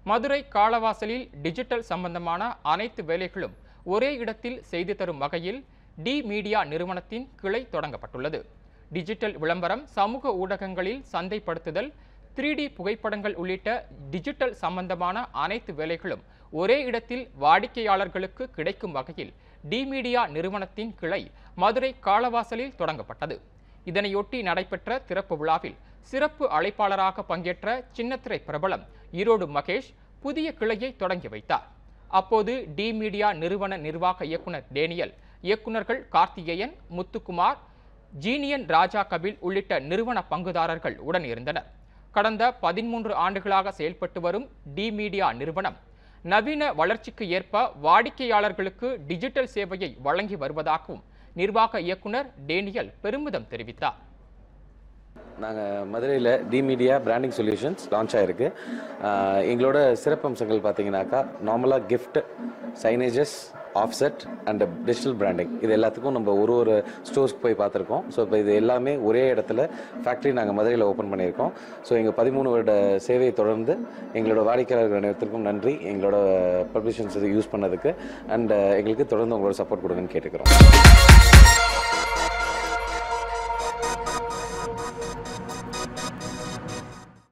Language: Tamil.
மதுரை காளவாசலில் டிஜிட்டல் சம்பந்தமான அனைத்து வேலைகளும் ஒரே இடத்தில் செய்து தரும் வகையில் டி மீடியா நிறுவனத்தின் கிளை தொடங்கப்பட்டுள்ளது டிஜிட்டல் விளம்பரம் சமூக ஊடகங்களில் சந்தைப்படுத்துதல் த்ரீ டி புகைப்படங்கள் உள்ளிட்ட டிஜிட்டல் சம்பந்தமான அனைத்து வேலைகளும் ஒரே இடத்தில் வாடிக்கையாளர்களுக்கு கிடைக்கும் வகையில் டி மீடியா நிறுவனத்தின் கிளை மதுரை காளவாசலில் தொடங்கப்பட்டது இதனையொட்டி நடைபெற்ற திறப்பு விழாவில் சிறப்பு அழைப்பாளராக பங்கேற்ற சின்னத்திரை பிரபலம் ஈரோடு மகேஷ் புதிய கிளையை தொடங்கி வைத்தார் அப்போது டி மீடியா நிறுவன நிர்வாக இயக்குனர் டேனியல் இயக்குனர்கள் கார்த்திகேயன் முத்துக்குமார் ஜீனியன் ராஜா கபில் உள்ளிட்ட நிறுவன பங்குதாரர்கள் உடன் இருந்தனர் கடந்த பதிமூன்று ஆண்டுகளாக செயல்பட்டு வரும் டி மீடியா நிறுவனம் நவீன வளர்ச்சிக்கு ஏற்ப வாடிக்கையாளர்களுக்கு டிஜிட்டல் சேவையை வழங்கி வருவதாகவும் நிர்வாக இயக்குனர் டேனியல் பெருமிதம் தெரிவித்தார் நாங்கள் மதுரையில் D media branding solutions launch ஆகிருக்கு ஆஹ் எங்களோட சிறப்பம்சங்கள் பார்த்தீங்கன்னாக்கா நார்மலாக gift signages offset and digital branding இது எல்லாத்துக்கும் நம்ம ஒரு ஒரு ஸ்டோர்ஸ்க்கு போய் பார்த்துருக்கோம் ஸோ இப்போ இது எல்லாமே ஒரே இடத்துல ஃபேக்ட்ரி நாங்கள் மதுரையில் ஓப்பன் பண்ணியிருக்கோம் ஸோ எங்கள் பதிமூணு வருட சேவையை தொடர்ந்து எங்களோட வாடிக்கையாளர்கள் அனைவருக்கும் நன்றி எங்களோட பப்ளிஷன்ஸ் யூஸ் பண்ணதுக்கு அண்ட் எங்களுக்கு தொடர்ந்து உங்களோட சப்போர்ட் கொடுங்கன்னு கேட்டுக்கிறோம்